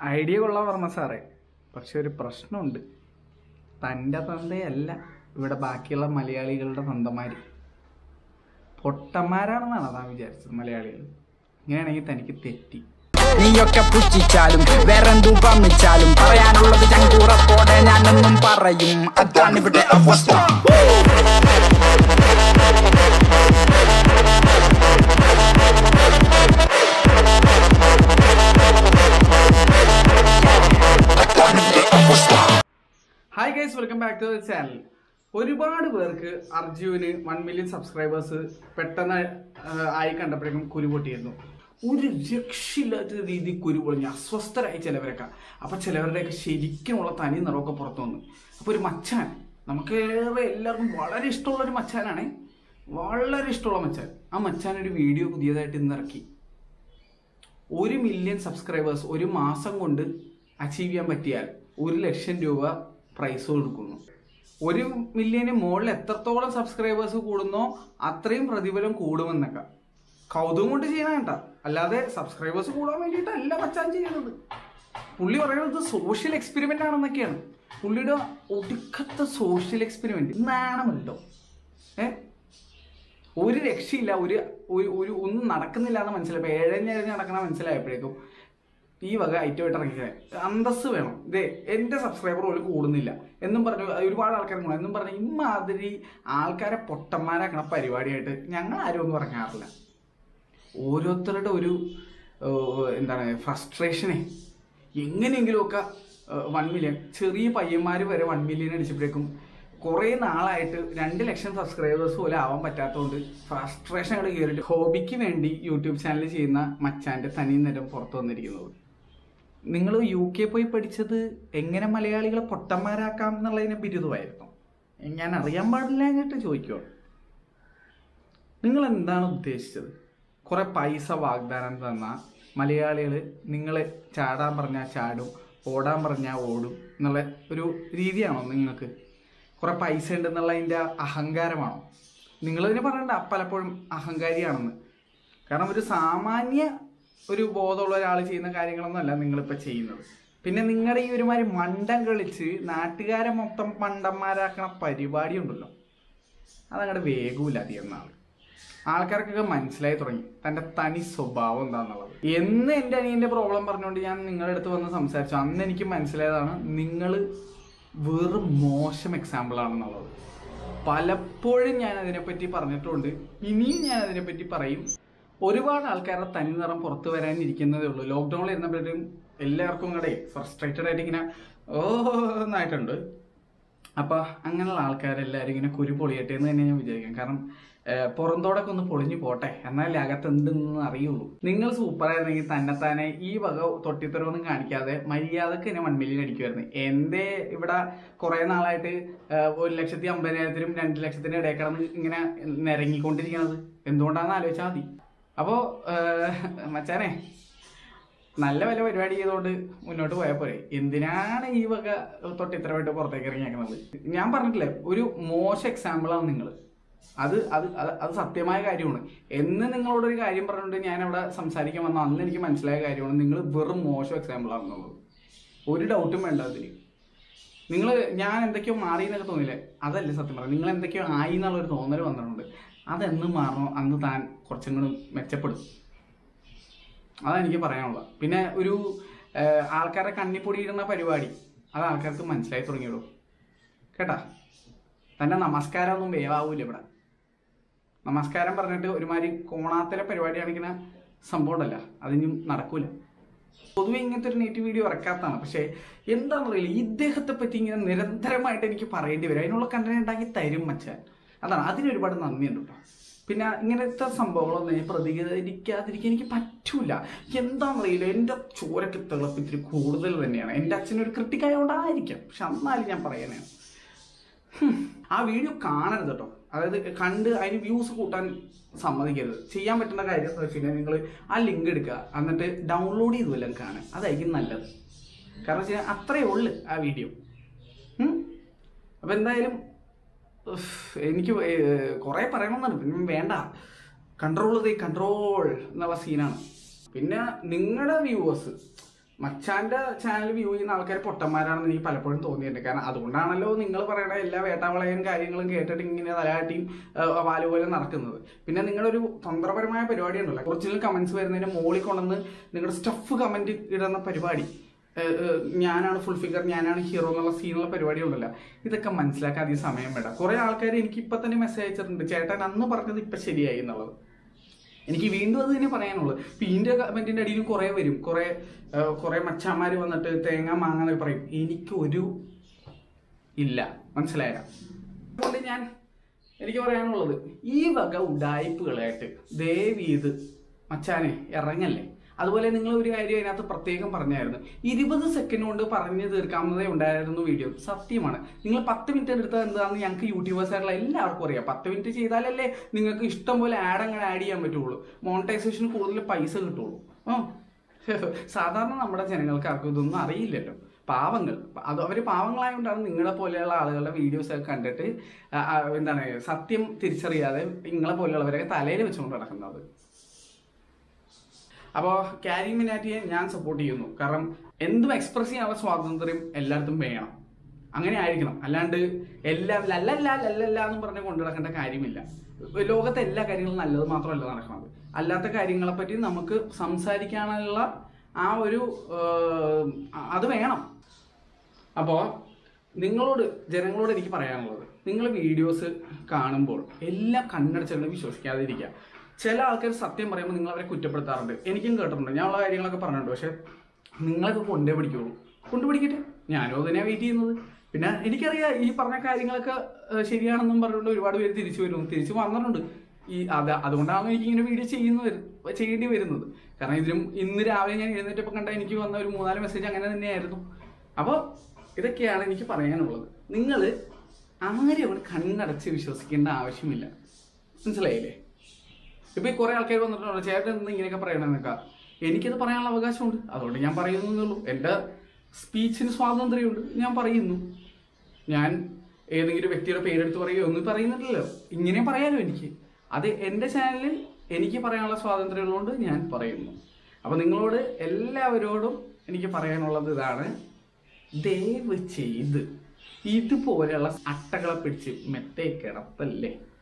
Idea കൊള്ളാൻ പറഞ്ഞ സാറേ പക്ഷെ ഒരു പ്രശ്നമുണ്ട് തൻ്റെ തന്തയല്ല ഇവിടെ ബാക്കിയുള്ള മലയാളികളുടെ തന്തമാർ പൊട്ടന്മാരാണെന്നാണ് താൻ വിചാരിച്ചത് മലയാളികൾ ഇങ്ങനെയാണെങ്കിൽ തനിക്ക് തെറ്റി നീയൊക്കെ പുച്ഛിച്ചാലും വേറെന്തും വമ്മിച്ചാലും പറയാനുള്ളത് ചങ്കൂറത്തോടെ ഞാനെന്നും പറയും അതാണ് ഇവിടെ അവസ്ഥ അതാണ് ഇവിടെ അവസ്ഥ hi guys welcome back to the channel ഒരുപാട് പേർക്ക് അർജുന് വൺ മില്യൺ സബ്സ്ക്രൈബേഴ്സ് പെട്ടെന്ന് ആ, ആയി കണ്ടപ്പോഴേക്കും കുരു പൊട്ടിയിരുന്നു ഒരു രക്ഷയില്ലാത്ത രീതി കുരു പൊളിഞ്ഞു അസ്വസ്ഥരായി ചിലവരൊക്കെ അപ്പൊ ചിലവരുടെയൊക്കെ ശരിക്കുമുള്ള തനി നിറമൊക്കെ പുറത്തു വന്നു അപ്പൊ ഒരു മച്ചാൻ നമുക്ക് ഏറെ എല്ലാവർക്കും വളരെ ഇഷ്ടമുള്ള ഒരു മച്ചാനാണ് വളരെ ഇഷ്ടമുള്ള മച്ചാൻ ആ മച്ചാൻ ഒരു വീഡിയോ പുതിയതായിട്ട് ഇന്ന് ഇറക്കി ഒരു മില്യൺ സബ്സ്ക്രൈബേഴ്സ് ഒരു മാസം കൊണ്ട് അച്ചീവ് ചെയ്യാൻ പറ്റിയാൽ ഒരു ലക്ഷം രൂപ പ്രൈസ് കൊടുക്കുന്നു ഒരു മില്യന് മുകളിൽ എത്രത്തോളം സബ്സ്ക്രൈബേഴ്സ് കൂടുന്നോ അത്രയും പ്രതിഫലം കൂടുമെന്നൊക്കെ കൗതുകം കൊണ്ട് ചെയ്യണ കേട്ടാ അല്ലാതെ സബ്സ്ക്രൈബേഴ്സ് കൂടാൻ വേണ്ടിയിട്ടല്ല മച്ചാൻ ചെയ്യുന്നത് പുള്ളി പറയുന്നത് സോഷ്യൽ എക്സ്പെരിമെന്റ് ആണെന്നൊക്കെയാണ് പുള്ളിയുടെ ഒടുക്കത്തെ സോഷ്യൽ എക്സ്പെരിമെന്റ് നാണമല്ലോ ഏ ഒരു രക്ഷയില്ല ഒരു ഒരു ഒരു ഒന്നും നടക്കുന്നില്ല എന്ന് മനസ്സിലായപ്പോൾ ഏഴഞ്ഞഴഞ്ഞ് നടക്കണ മനസ്സിലായപ്പോഴേക്കും ഈ വക ഐറ്റമായിട്ട് ഇറങ്ങിയത് അന്തസ് വേണം ഇതേ എൻ്റെ സബ്സ്ക്രൈബർ പോലും കൂടുന്നില്ല എന്നും പറഞ്ഞു ഒരുപാട് ആൾക്കാർ കൂടെ എന്നും പറഞ്ഞു ഇമാതിരി ആൾക്കാരെ പൊട്ടന്മാരാക്കണ പരിപാടിയായിട്ട് ഞങ്ങൾ ആരും ഒന്നും ഇറങ്ങാറില്ല ഓരോരുത്തരുടെ ഒരു ഏഹ്, എന്താണ് ഫ്രസ്ട്രേഷനെ എങ്ങനെയെങ്കിലുമൊക്കെ വൺ മില്യൺ ചെറിയ പയ്യന്മാർ വരെ വൺ മില്യൺ അടിച്ചപ്പോഴേക്കും കുറേ നാളായിട്ട് രണ്ട് ലക്ഷം സബ്സ്ക്രൈബേഴ്സ് പോലും ആവാൻ പറ്റാത്തതുകൊണ്ട് ഫ്രസ്ട്രേഷൻ അങ്ങോട്ട് കയറിയിട്ട് ഹോബിക്ക് വേണ്ടി യൂട്യൂബ് ചാനൽ ചെയ്യുന്ന മച്ചാൻ്റെ തനി നിരം പുറത്തു വന്നിരിക്കുന്നത് നിങ്ങൾ യു കെ പോയി പഠിച്ചത് എങ്ങനെ മലയാളികളെ പൊട്ടന്മാരാക്കാം എന്നുള്ളതിനെ ബിരുദമായിരുന്നു ഞാൻ അറിയാൻ പാടില്ല എന്നിട്ട് ചോദിക്കുമോ നിങ്ങൾ എന്താണ് ഉദ്ദേശിച്ചത് കുറെ പൈസ വാഗ്ദാനം തന്ന മലയാളികൾ നിങ്ങൾ ചാടാൻ പറഞ്ഞാൽ ചാടും ഓടാൻ പറഞ്ഞാൽ ഓടും എന്നുള്ള ഒരു രീതിയാണോ നിങ്ങൾക്ക് കുറെ പൈസ ഉണ്ടെന്നുള്ളതിൻ്റെ അഹങ്കാരമാണോ നിങ്ങളിതിന് പറയണ്ട പലപ്പോഴും അഹങ്കാരിയാണെന്ന് കാരണം ഒരു സാമാന്യ ഒരു ബോധമുള്ള ഒരാൾ ചെയ്യുന്ന കാര്യങ്ങളൊന്നും അല്ല നിങ്ങളിപ്പോൾ ചെയ്യുന്നത് പിന്നെ നിങ്ങളുടെ ഈ ഒരുമാതിരി മണ്ടം കളിച്ച് നാട്ടുകാരെ മൊത്തം മണ്ടന്മാരാക്കണ പരിപാടി ഉണ്ടല്ലോ അതങ്ങോട്ട് വേഗമില്ല അധികം നാൾ ആൾക്കാർക്കൊക്കെ മനസ്സിലായി തുടങ്ങി തന്റെ തനി സ്വഭാവം എന്താണെന്നുള്ളത് എന്ന് എൻ്റെ അനിയന്റെ പ്രോബ്ലം പറഞ്ഞുകൊണ്ട് ഞാൻ നിങ്ങളുടെ അടുത്ത് വന്ന് സംസാരിച്ചു അന്ന് എനിക്ക് മനസ്സിലായതാണ് നിങ്ങൾ വെറും മോശം എക്സാമ്പിൾ ആണെന്നുള്ളത് പലപ്പോഴും ഞാൻ അതിനെപ്പറ്റി പറഞ്ഞിട്ടുണ്ട് ഇനിയും ഞാൻ അതിനെപ്പറ്റി പറയും ഒരുപാട് ആൾക്കാരുടെ തനി നിറം പുറത്തു വരാനിരിക്കുന്നതേ ഉള്ളൂ ലോക്ക്ഡൌണിൽ ഇരുന്നപ്പോഴും എല്ലാവർക്കും കൂടെ ഫ്രസ്ട്രേറ്റഡ് ആയിട്ട് ഇങ്ങനെ ഓ എന്നായിട്ടുണ്ട് അപ്പൊ അങ്ങനെയുള്ള ആൾക്കാരെല്ലാവരും ഇങ്ങനെ കുരു പൊളിയട്ടെ എന്ന് തന്നെ ഞാൻ വിചാരിക്കാം കാരണം ഏഹ്, പുറന്തോടൊക്കെ ഒന്ന് പൊളിഞ്ഞു പോട്ടെ എന്നാലേ അകത്ത് എന്തെന്ന് അറിയുള്ളൂ നിങ്ങൾ സൂപ്പറായിരുന്നെങ്കിൽ തന്നെത്താനെ ഈ വക തൊട്ടിത്തരവൊന്നും കാണിക്കാതെ മര്യാദക്ക് തന്നെ വൺ മില്യൺ അടിക്കുമായിരുന്നു എന്തേ ഇവിടെ കുറെ നാളായിട്ട് ഏഹ്, ഒരു ലക്ഷത്തി അമ്പതിനായിരത്തിനും രണ്ട് ലക്ഷത്തിന്റെ ഇടയിൽ കിടന്ന് ഇങ്ങനെ നിരങ്ങിക്കൊണ്ടിരിക്കണത് എന്തുകൊണ്ടാണെന്ന് ആലോചിച്ചാൽ മതി അപ്പോ ഏഹ്, മച്ചാനെ നല്ല വല്ല പരിപാടി ചെയ്തുകൊണ്ട് മുന്നോട്ട് പോയാൽ പോരെ എന്തിനാണ് ഈ വക തൊട്ടിത്തരമായിട്ട് പുറത്തേക്ക് ഇറങ്ങിയേക്കുന്നത് ഞാൻ പറഞ്ഞിട്ടില്ലേ ഒരു മോശം എക്സാമ്പിളാണ് നിങ്ങൾ അത് അത് അത് അത് സത്യമായ കാര്യമാണ് എന്ന് നിങ്ങളോട് ഒരു കാര്യം പറഞ്ഞുകൊണ്ട് ഞാൻ അവിടെ സംസാരിക്കാൻ വന്ന അന്ന് എനിക്ക് മനസ്സിലായ കാര്യമാണ് നിങ്ങൾ വെറും മോശം എക്സാമ്പിൾ ആണെന്നുള്ളത് ഒരു ഡൗട്ടും വേണ്ട അതിന് നിങ്ങൾ ഞാൻ എന്തൊക്കെയോ മാറി എന്നൊക്കെ തോന്നില്ലേ അതല്ല സത്യം പറയാം നിങ്ങൾ എന്തൊക്കെയോ ആയി എന്നുള്ളൊരു തോന്നൽ വന്നിട്ടുണ്ട് അതെന്ന് മാറണോ അന്ന് താൻ കുറച്ചും കൂടി മെച്ചപ്പെടും അതാണ് എനിക്ക് പറയാനുള്ളത് പിന്നെ ഒരു ഏഹ്, ആൾക്കാരെ കണ്ണിപ്പൊടിയിടുന്ന പരിപാടി അത് ആൾക്കാർക്ക് മനസ്സിലായി തുടങ്ങിയുള്ളൂ കേട്ടാ തന്റെ നമസ്കാരമൊന്നും വേവാവൂല ഇവിടെ നമസ്കാരം പറഞ്ഞിട്ട് ഒരുമാതിരി കോണാത്തല പരിപാടിയാണെങ്കിൽ സംഭവം ഉണ്ടല്ല അതിനും നടക്കൂല പൊതുവെ ഇങ്ങനത്തെ ഒരു നെറ്റ് വീഡിയോ ഇറക്കാത്തതാണ് പക്ഷേ എന്താണെന്നറിയില്ല ഇദ്ദേഹത്തെ പറ്റി ഇങ്ങനെ നിരന്തരമായിട്ട് എനിക്ക് പറയേണ്ടി വരും അതിനുള്ള കണ്ടന്റ് ഉണ്ടാക്കി തരും മച്ചാൻ അതാണ് അതിന് ഒരുപാട് നന്ദിയുണ്ട് കേട്ടോ പിന്നെ ഇങ്ങനത്തെ സംഭവങ്ങളൊന്നും ഞാൻ പ്രതികരിക്കാതിരിക്കാൻ എനിക്ക് പറ്റൂല എന്താണെന്നറിയില്ല എൻ്റെ ചോരക്ക് തിളപ്പ് ഇത്തിരി കൂടുതൽ തന്നെയാണ് എൻ്റെ അച്ഛനൊരു ക്രിട്ടിക്കായതുകൊണ്ടായിരിക്കാം പക്ഷെ എന്നാലും ഞാൻ പറയാനാണ് ഹും. ആ വീഡിയോ കാണരുത് കേട്ടോ അതായത് കണ്ട് അതിന് വ്യൂസ് കൂട്ടാൻ സമ്മതിക്കരുത് ചെയ്യാൻ പറ്റുന്ന കാര്യം എന്ന് വെച്ച് കഴിഞ്ഞാൽ നിങ്ങൾ ആ ലിങ്ക് എടുക്കുക എന്നിട്ട് ഡൗൺലോഡ് ചെയ്തു വല്ലതും കാണുക അതായിരിക്കും നല്ലത് കാരണം വെച്ച് കഴിഞ്ഞാൽ അത്രയേ ഉള്ളു ആ വീഡിയോ അപ്പം എന്തായാലും ഉഫ്, എനിക്ക് കുറേ പറയണമെന്നാണ് പിന്നെ വേണ്ട കൺട്രോൾ ദി കൺട്രോൾ എന്നുള്ള സീനാണ് പിന്നെ നിങ്ങളുടെ വ്യൂവേഴ്സ് മച്ചാന്റെ ചാനൽ വ്യൂ ചെയ്യുന്ന ആൾക്കാർ പൊട്ടന്മാരാണെന്ന് എനിക്ക് പലപ്പോഴും തോന്നിയിട്ടുണ്ട് കാരണം അതുകൊണ്ടാണല്ലോ നിങ്ങൾ പറയണ എല്ലാ വേട്ടാവളയും കാര്യങ്ങളും കേട്ടിട്ട് ഇങ്ങനെ തലയാട്ടിയും വാലുപോലെ നടക്കുന്നത് പിന്നെ നിങ്ങളുടെ ഒരു തന്ത്രപരമായ പരിപാടി ഉണ്ടല്ലോ ഒറിജിനൽ കമന്റ്സ് വരുന്നതിന് മുകളിൽ കൊണ്ടുവന്ന് നിങ്ങളുടെ സ്റ്റഫ് കമന്റ് ഇടുന്ന പരിപാടി ഏഹ്, ഏഹ്, ഞാനാണ് ഫുൾ ഫിഗർ ഞാനാണ് ഹീറോ എന്നുള്ള സീനുള്ള പരിപാടി ഉണ്ടല്ലോ ഇതൊക്കെ മനസ്സിലാക്കാൻ അധികം സമയം വേണ്ട കുറെ ആൾക്കാർ എനിക്ക് ഇപ്പൊ തന്നെ മെസ്സേജ് അയച്ചിട്ടുണ്ട് ചേട്ടൻ അന്ന് പറഞ്ഞത് ഇപ്പൊ ശരിയായി എന്നുള്ളത് എനിക്ക് വീണ്ടും അത് തന്നെ പറയാനുള്ളത് ഇപ്പൊ ഇതിന്റെ കമന്റിന്റെ അടിയിലും കുറെ വരും കുറെ കുറെ മച്ചാന്മാര് വന്നിട്ട് തേങ്ങ മാങ്ങ എന്നൊക്കെ പറയും എനിക്ക് ഒരു ഇല്ല മനസ്സിലായ അതുകൊണ്ട് ഞാൻ എനിക്ക് പറയാനുള്ളത് ഈ വക ഉഡായിപ്പുകളായിട്ട് ദയവീത് മച്ചാനെ ഇറങ്ങല്ലേ അതുപോലെ നിങ്ങൾ ഒരു കാര്യം അതിനകത്ത് പ്രത്യേകം പറഞ്ഞായിരുന്നു ഇരുപത് സെക്കൻഡ് കൊണ്ട് പറഞ്ഞു തീർക്കാവുന്നതേ ഉണ്ടായിരുന്നു വീഡിയോ സത്യമാണ് നിങ്ങൾ പത്ത് മിനിറ്റ് എടുത്തത് എന്താണെന്ന് ഞങ്ങൾക്ക് യൂട്യൂബേഴ്സ് ആയിട്ടുള്ള എല്ലാവർക്കും അറിയാം പത്ത് മിനിറ്റ് ചെയ്താലല്ലേ നിങ്ങൾക്ക് ഇഷ്ടം പോലെ ആഡ് അങ്ങനെ ആഡ് ചെയ്യാൻ പറ്റുള്ളൂ മോണിറ്റൈസേഷൻ കൂടുതൽ പൈസ കിട്ടുള്ളൂ ആ സാധാരണ നമ്മുടെ ജനങ്ങൾക്ക് ആർക്കും ഇതൊന്നും അറിയില്ലല്ലോ പാവങ്ങൾ അത് അവർ പാവങ്ങളായതുകൊണ്ടാണ് നിങ്ങളെ പോലെയുള്ള ആളുകളുടെ വീഡിയോസ് ഒക്കെ കണ്ടിട്ട് ആ, ആ, എന്താണ് സത്യം തിരിച്ചറിയാതെ നിങ്ങളെ പോലെയുള്ളവരൊക്കെ തലയിൽ വെച്ചുകൊണ്ട് നടക്കുന്നത് അപ്പോൾ കാരി മിനാറ്റിയെ ഞാൻ സപ്പോർട്ട് ചെയ്യുന്നു കാരണം എന്തും എക്സ്പ്രസ് ചെയ്യാനുള്ള സ്വാതന്ത്ര്യം എല്ലായിടത്തും വേണം അങ്ങനെ ആയിരിക്കണം അല്ലാണ്ട് എല്ലാം ലല്ലല്ല ലല്ലല്ല എന്ന് പറഞ്ഞ് കൊണ്ടു നടക്കേണ്ട കാര്യമില്ല ലോകത്തെ എല്ലാ കാര്യങ്ങളും നല്ലത് മാത്രമല്ല നടക്കുന്നത് അല്ലാത്ത കാര്യങ്ങളെ പറ്റി നമുക്ക് സംസാരിക്കാനുള്ള ആ ഒരു ഏഹ്, അത് വേണം അപ്പോൾ നിങ്ങളോട് ജനങ്ങളോട് എനിക്ക് പറയാനുള്ളത് നിങ്ങൾ വീഡിയോസ് കാണുമ്പോൾ എല്ലാം കണ്ണടച്ചുകൊണ്ട് വിശ്വസിക്കാതിരിക്കുക ചില ആൾക്കാർ സത്യം പറയുമ്പോൾ നിങ്ങൾ അവരെ കുറ്റപ്പെടുത്താറുണ്ട് എനിക്കും കേട്ടിട്ടുണ്ട് ഞാൻ ഉള്ള കാര്യങ്ങളൊക്കെ പറഞ്ഞിട്ടുണ്ട് പക്ഷെ നിങ്ങളൊക്കെ കൊണ്ടേ പിടിക്കുള്ളൂ കൊണ്ടുപിടിക്കട്ടെ ഞാനും അതിനെ വെയിറ്റ് ചെയ്യുന്നത് പിന്നെ എനിക്കറിയാം ഈ പറഞ്ഞ കാര്യങ്ങളൊക്കെ ഏഹ്, ശരിയാണെന്നും പറഞ്ഞുകൊണ്ട് ഒരുപാട് പേര് തിരിച്ചു വരും തിരിച്ചു വന്നിട്ടുണ്ട് ഈ അത് അതുകൊണ്ടാണ് എനിക്ക് ഇങ്ങനെ വീഡിയോ ചെയ്യുന്ന വരു- ചെയ്യേണ്ടി വരുന്നത് കാരണം ഇതിലും ഇന്ന് രാവിലെ ഞാൻ എഴുന്നേറ്റപ്പോൾ കണ്ട എനിക്ക് വന്ന ഒരു മൂന്നാല് മെസ്സേജ് അങ്ങനെ തന്നെയായിരുന്നു അപ്പോൾ ഇതൊക്കെയാണ് എനിക്ക് പറയാനുള്ളത് നിങ്ങൾ ആരെയും അവിടെ കണ്ണടച്ച് വിശ്വസിക്കേണ്ട ആവശ്യമില്ല മനസ്സിലായില്ലേ ഇപ്പൊ ഈ കുറെ ആൾക്കാർ വന്നിട്ടുണ്ടോ ചേട്ടൻ എന്താ ഇങ്ങനെയൊക്കെ പറയണമെന്നൊക്കെ എനിക്കത് പറയാനുള്ള അവകാശമുണ്ട് അതുകൊണ്ട് ഞാൻ പറയുന്നുള്ളൂ എൻ്റെ സ്പീച്ചിന് സ്വാതന്ത്ര്യമുണ്ട് ഞാൻ പറയുന്നു ഞാൻ ഏതെങ്കിലും വ്യക്തിയുടെ പേരെടുത്ത് പറയുകയോ ഒന്നും പറയുന്നില്ലല്ലോ ഇങ്ങനെ പറയാലോ എനിക്ക് അത് എൻ്റെ ചാനലിൽ എനിക്ക് പറയാനുള്ള സ്വാതന്ത്ര്യം ഉള്ളതുകൊണ്ട് ഞാൻ പറയുന്നു അപ്പൊ നിങ്ങളോട് എല്ലാവരോടും എനിക്ക് പറയാനുള്ളത് ഇതാണ് ദയവ് ചെയ്ത് ഇതുപോലെയുള്ള അട്ടകളെ പിടിച്ച് മെത്തേ കിടത്തല്ലേ